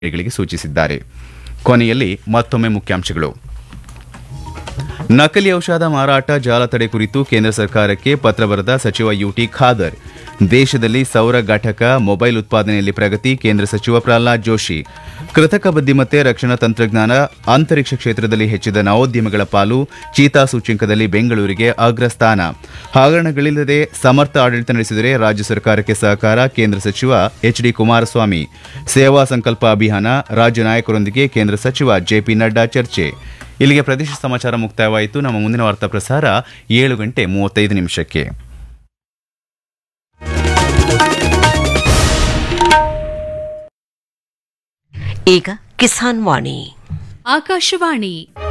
ಗಳಿಗೆ ಸೂಚಿಸಿದ್ದಾರೆ ಕೊನೆಯಲ್ಲಿ ಮತ್ತೊಮ್ಮೆ ಮುಖ್ಯಾಂಶಗಳು ನಕಲಿ ಔಷಧ ಮಾರಾಟ ಜಾಲ ತಡೆ ಕುರಿತು ಕೇಂದ್ರ ಸರ್ಕಾರಕ್ಕೆ ಪತ್ರ ಬರೆದ ಸಚಿವ ಯುಟಿ ಖಾದರ್ ದೇಶದಲ್ಲಿ ಸೌರ ಘಟಕ ಮೊಬೈಲ್ ಉತ್ಪಾದನೆಯಲ್ಲಿ ಪ್ರಗತಿ ಕೇಂದ್ರ ಸಚಿವ ಪ್ರಹ್ಲಾದ್ ಜೋಶಿ ಕೃತಕ ಬುದ್ದಿಮತ್ತೆ ರಕ್ಷಣಾ ತಂತ್ರಜ್ಞಾನ ಅಂತರಿಕ್ಷ ಕ್ಷೇತ್ರದಲ್ಲಿ ಹೆಚ್ಚಿದ ನವೋದ್ಯಮಗಳ ಪಾಲು ಚೀತಾ ಸೂಚ್ಯಂಕದಲ್ಲಿ ಬೆಂಗಳೂರಿಗೆ ಅಗ್ರಸ್ಥಾನ ಹಗರಣಗಳಿಲ್ಲದೆ ಸಮರ್ಥ ಆಡಳಿತ ನಡೆಸಿದರೆ ರಾಜ್ಯ ಸರ್ಕಾರಕ್ಕೆ ಸಹಕಾರ ಕೇಂದ್ರ ಸಚಿವ ಎಚ್ ಡಿ ಕುಮಾರಸ್ವಾಮಿ ಸೇವಾ ಸಂಕಲ್ಪ ಅಭಿಯಾನ ರಾಜ್ಯ ನಾಯಕರೊಂದಿಗೆ ಕೇಂದ್ರ ಸಚಿವ ಜೆಪಿ ನಡ್ಡಾ ಚರ್ಚೆ ಇಲ್ಲಿಗೆ ಪ್ರದೇಶ ಸಮಾಚಾರ ಮುಕ್ತಾಯವಾಯಿತು ನಮ್ಮ ಮುಂದಿನ ವಾರ್ತಾ ಪ್ರಸಾರ ಏಳು ಗಂಟೆ ಮೂವತ್ತೈದು ನಿಮಿಷಕ್ಕೆ ಈಗ ಕಿಸಾನ್ ವಾಣಿ ಆಕಾಶವಾಣಿ